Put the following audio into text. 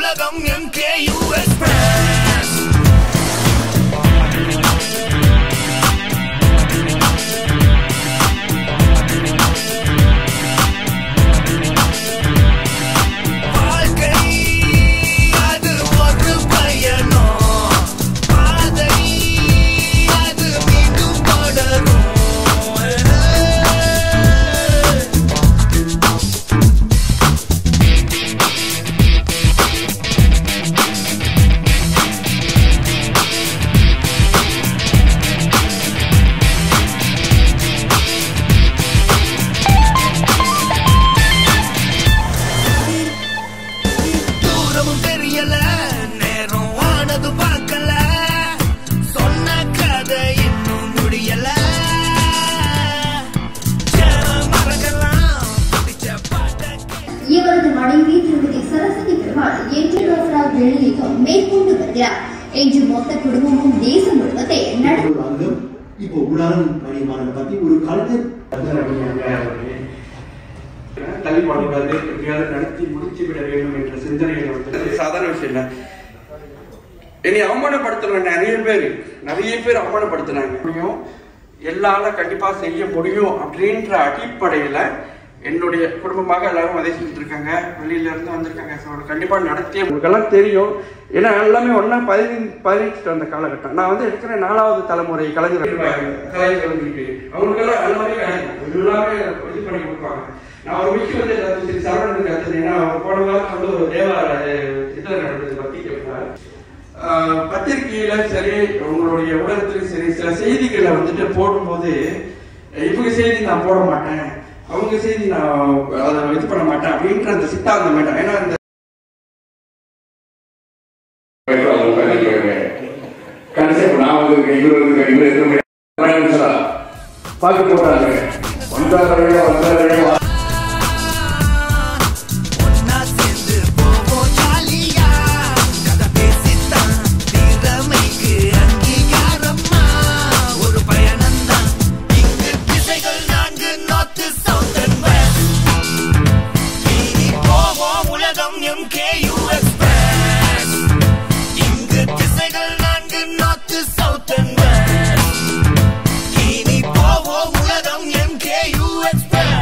உலகம் MKU Express வாழ்க்கை அது ஒரு பயணம் பாதை அது மீண்டும் தொடரும் தூரமும் தெரியல நேரம் ஆனது பார்க்கல சொன்ன கதை இன்னும் முடியல ஜனம் மறக்கலாம் பிடிச்ச பாட்டை கேட்டு இவரது மனைவி திருமதி சரஸ்வதி பெருமாள் எட்டு தோசரா வெளியேற்றம் மேற்கொண்டு வருகிறார் இன்று மொத்த குடும்பமும் தேசம் முழுவதை நட ஒரு அங்கம் இப்போ உடாரம் பணியமான பத்தி ஒரு கலைஞர் தள்ளி போடக்கூடாது எப்படியாவது நடத்தி முடிச்சு விட வேண்டும் என்ற சிந்தனையில் வந்து சாதாரண விஷயம் இல்லை என்னை அவமானப்படுத்தின நிறைய பேர் நிறைய பேர் அவமானப்படுத்தினாங்க முடியும் எல்லால கண்டிப்பா செய்ய முடியும் அப்படின்ற அடிப்படையில என்னுடைய குடும்பமாக எல்லாரும் அதை செஞ்சுட்டு இருக்காங்க வெளியில இருந்து வந்திருக்காங்க So, கண்டிப்பா நடத்திய உங்களுக்கெல்லாம் தெரியும் ஏன்னா எல்லாமே ஒன்னா பதினஞ்சு பதினெட்டு வந்த காலகட்டம் நான் வந்து இருக்கிற நாலாவது தலைமுறை கலைஞர் கலைஞர் வந்துருக்கு அவங்களுக்கெல்லாம் எல்லாமே எல்லாமே இது பண்ணி கொடுப்பாங்க நான் ஒரு விஷயம் வந்து எல்லாத்தையும் சரி சரவணன் கத்துது ஏன்னா அவர் போன வாரம் வந்து ஒரு தேவார இதில் நடந்தது பத்தி கேட்கிறார் ஆஹ் பத்திரிகையில சரி உங்களுடைய ஊடகத்திலும் சரி சில செய்திகளை வந்துட்டு போடும்போது இவங்க செய்தி நான் போட மாட்டேன் அவங்க செய்தி நான் அதை இது பண்ண மாட்டேன் அப்படின்ற அந்த சித்தாந்தம் வேண்டாம் ஏன்னா இந்த கடைசி நான் வந்து இவர் வந்து இவர் இருக்க முடியாது பார்க்க போட்டாங்க வந்தாரையா வந்தாரையா ஒன்னா சேர்ந்து போவோம் ஜாலியா கதை பேசித்தான் திறமைக்கு அங்கீகாரமா ஒரு பயணம்தான் இங்கு திசைகள் நான்கு நார்த்து சவுத் அண்ட் வெஸ்ட் இனி போவோம் உலகம் MKU Express இங்கு திசைகள் நான்கு நார்த்து சவுத் அண்ட் வெஸ்ட் இனி போவோம் உலகம் MKU Express